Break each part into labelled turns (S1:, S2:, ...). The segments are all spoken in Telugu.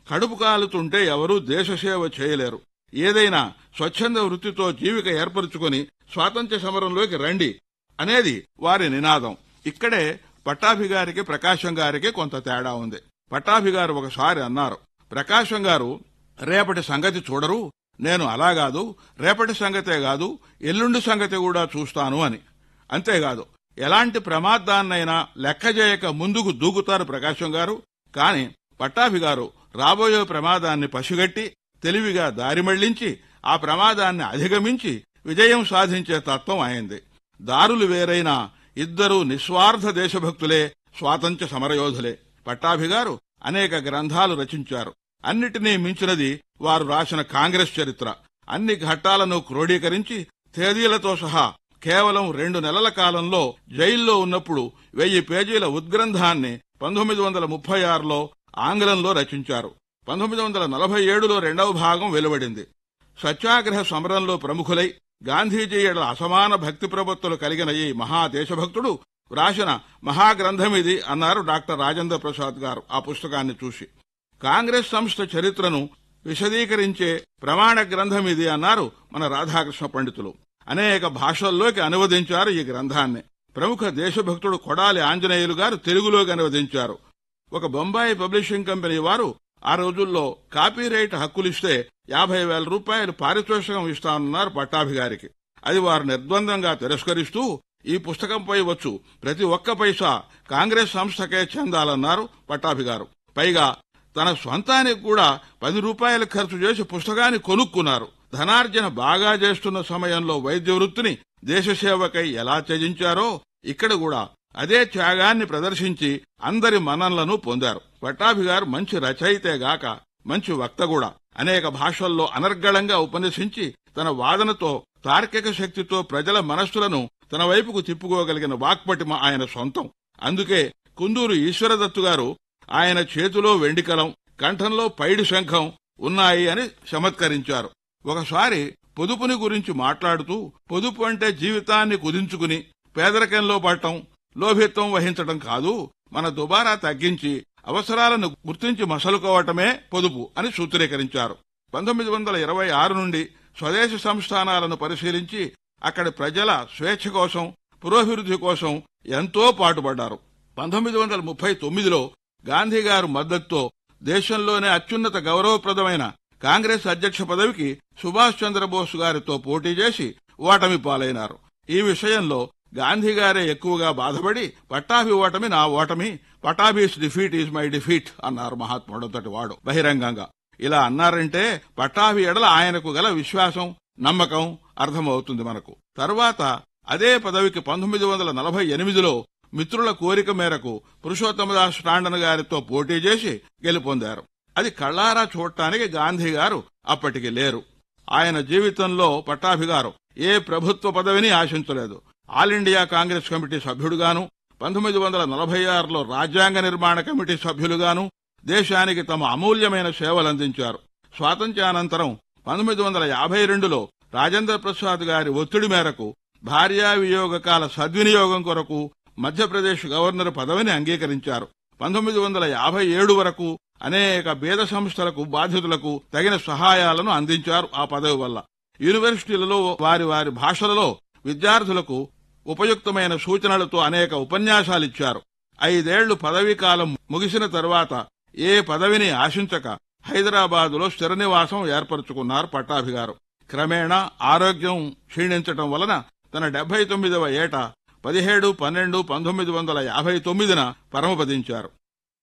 S1: కడుపు కాలుతుంటే ఎవరూ దేశసేవ చేయలేరు ఏదైనా స్వచ్ఛంద వృత్తితో జీవిక ఏర్పరచుకొని స్వాతంత్ర్య సమరంలోకి రండి అనేది వారి నినాదం ఇక్కడే పట్టాభి గారికి ప్రకాశం గారికి కొంత తేడా ఉంది పట్టాభి గారు ఒకసారి అన్నారు ప్రకాశం గారు రేపటి సంగతి చూడరు నేను అలా కాదు రేపటి సంగతే కాదు ఎల్లుండి సంగతి కూడా చూస్తాను అని అంతేకాదు ఎలాంటి ప్రమాదాన్నైనా లెక్క చేయక ముందుకు దూకుతారు ప్రకాశం గారు కాని పట్టాభి గారు రాబోయే ప్రమాదాన్ని పసిగట్టి తెలివిగా దారి మళ్లించి ఆ ప్రమాదాన్ని అధిగమించి విజయం సాధించే తత్వం అయింది దారులు వేరైనా ఇద్దరూ నిస్వార్థ దేశభక్తులే స్వాతంత్ర్య సమరయోధులే పట్టాభి గారు అనేక గ్రంథాలు రచించారు అన్నిటినీ మించినది వారు రాసిన కాంగ్రెస్ చరిత్ర అన్ని ఘట్టాలను క్రోడీకరించి తేదీలతో సహా కేవలం రెండు నెలల కాలంలో జైల్లో ఉన్నప్పుడు వెయ్యి పేజీల ఉద్గ్రంథాన్ని పంతొమ్మిది వందల ముప్పై ఆరులో ఆంగ్లంలో రచించారు పంతొమ్మిది వందల నలభై ఏడులో రెండవ భాగం వెలువడింది సత్యాగ్రహ సమరంలో ప్రముఖులై గాంధీజీ ఎడల అసమాన భక్తి ప్రవృత్తులు కలిగిన ఈ మహాదేశభక్తుడు వ్రాసిన మహాగ్రంథం ఇది అన్నారు డాక్టర్ రాజేంద్ర ప్రసాద్ గారు ఆ పుస్తకాన్ని చూసి కాంగ్రెస్ సంస్థ చరిత్రను విశదీకరించే ప్రమాణ గ్రంథం ఇది అన్నారు మన రాధాకృష్ణ పండితులు అనేక భాషల్లోకి అనువదించారు ఈ గ్రంథాన్ని ప్రముఖ దేశభక్తుడు కొడాలి ఆంజనేయులు గారు తెలుగులోకి అనువదించారు ఒక బొంబాయి పబ్లిషింగ్ కంపెనీ వారు ఆ రోజుల్లో కాపీరైట్ హక్కులిస్తే యాభై వేల రూపాయలు పారితోషికం ఇస్తానన్నారు పట్టాభి గారికి అది వారు నిర్ద్వందంగా తిరస్కరిస్తూ ఈ పుస్తకంపై వచ్చు ప్రతి ఒక్క పైసా కాంగ్రెస్ సంస్థకే చెందాలన్నారు పట్టాభి గారు పైగా తన స్వంతానికి కూడా పది రూపాయలు ఖర్చు చేసి పుస్తకాన్ని కొనుక్కున్నారు ధనార్జన బాగా చేస్తున్న సమయంలో వైద్య వృత్తిని దేశసేవకై ఎలా త్యజించారో ఇక్కడ కూడా అదే త్యాగాన్ని ప్రదర్శించి అందరి మన్ననలను పొందారు పట్టాభి గారు మంచి రచయితే గాక మంచి వక్త కూడా అనేక భాషల్లో అనర్గళంగా ఉపన్యసించి తన వాదనతో తార్కిక శక్తితో ప్రజల మనస్సులను తన వైపుకు తిప్పుకోగలిగిన వాక్పటిమ ఆయన సొంతం అందుకే కుందూరు ఈశ్వరదత్తు గారు ఆయన చేతిలో వెండికలం కంఠంలో పైడి శంఖం ఉన్నాయి అని చమత్కరించారు ఒకసారి పొదుపుని గురించి మాట్లాడుతూ పొదుపు అంటే జీవితాన్ని కుదించుకుని పేదరికంలో పడటం లోభిత్వం వహించటం కాదు మన దుబారా తగ్గించి అవసరాలను గుర్తించి మసలుకోవటమే పొదుపు అని సూత్రీకరించారు పంతొమ్మిది వందల ఇరవై ఆరు నుండి స్వదేశ సంస్థానాలను పరిశీలించి అక్కడి ప్రజల స్వేచ్ఛ కోసం పురోభివృద్ధి కోసం ఎంతో పాటుపడ్డారు పంతొమ్మిది వందల ముప్పై తొమ్మిదిలో గాంధీ గారు మద్దతుతో దేశంలోనే అత్యున్నత గౌరవప్రదమైన కాంగ్రెస్ అధ్యక్ష పదవికి సుభాష్ చంద్రబోస్ గారితో పోటీ చేసి ఓటమి పాలైనారు ఈ విషయంలో గాంధీ గారే ఎక్కువగా బాధపడి పట్టాభి ఓటమి నా ఓటమి Pattabhi's defeat is my defeat అన్నారు మహాత్ముడంతటి వాడు బహిరంగంగా ఇలా అన్నారంటే పట్టాభి ఎడల ఆయనకు గల విశ్వాసం నమ్మకం అర్థమవుతుంది మనకు తర్వాత అదే పదవికి పంతొమ్మిది వందల నలభై ఎనిమిదిలో మిత్రుల కోరిక మేరకు పురుషోత్తమదాస్ టాండన్ గారితో పోటీ చేసి గెలుపొందారు అది కళ్ళారా చూడటానికి గాంధీ గారు అప్పటికి లేరు ఆయన జీవితంలో పట్టాభి గారు ఏ ప్రభుత్వ పదవిని ఆశించలేదు ఆల్ ఇండియా కాంగ్రెస్ కమిటీ సభ్యుడుగాను పంతొమ్మిది వందల నలభై ఆరులో రాజ్యాంగ నిర్మాణ కమిటీ సభ్యులుగాను దేశానికి తమ అమూల్యమైన సేవలందించారు స్వాతంత్ర్యానంతరం పంతొమ్మిది వందల యాభై రెండులో రాజేంద్ర ప్రసాద్ గారి ఒత్తిడి మేరకు భార్యా వియోగకాల సద్వినియోగం కొరకు మధ్యప్రదేశ్ గవర్నర్ పదవిని అంగీకరించారు పంతొమ్మిది వందల యాభై ఏడు వరకు అనేక బేద సంస్థలకు బాధితులకు తగిన సహాయాలను అందించారు ఆ పదవి వల్ల యూనివర్సిటీలలో వారి వారి భాషలలో విద్యార్థులకు ఉపయుక్తమైన సూచనలతో అనేక ఉపన్యాసాలిచ్చారు ఐదేళ్లు పదవీ కాలం ముగిసిన తరువాత ఏ పదవిని ఆశించక హైదరాబాదులో స్థిర నివాసం ఏర్పరచుకున్నారు పట్టాభి గారు క్రమేణా ఆరోగ్యం క్షీణించటం వలన తన డెబ్బై తొమ్మిదవ ఏట పదిహేడు పన్నెండు పంతొమ్మిది వందల యాభై తొమ్మిదిన పరమపదించారు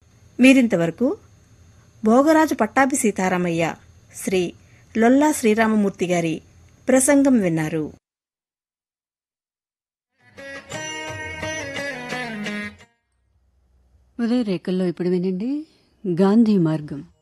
S2: మీరింతవరకు భోగరాజు పట్టాభి సీతారామయ్య శ్రీ లొల్లా శ్రీరామమూర్తి గారి ప్రసంగం విన్నారు
S3: ఉదయ రేఖల్లో ఇప్పుడు వినండి గాంధీ మార్గం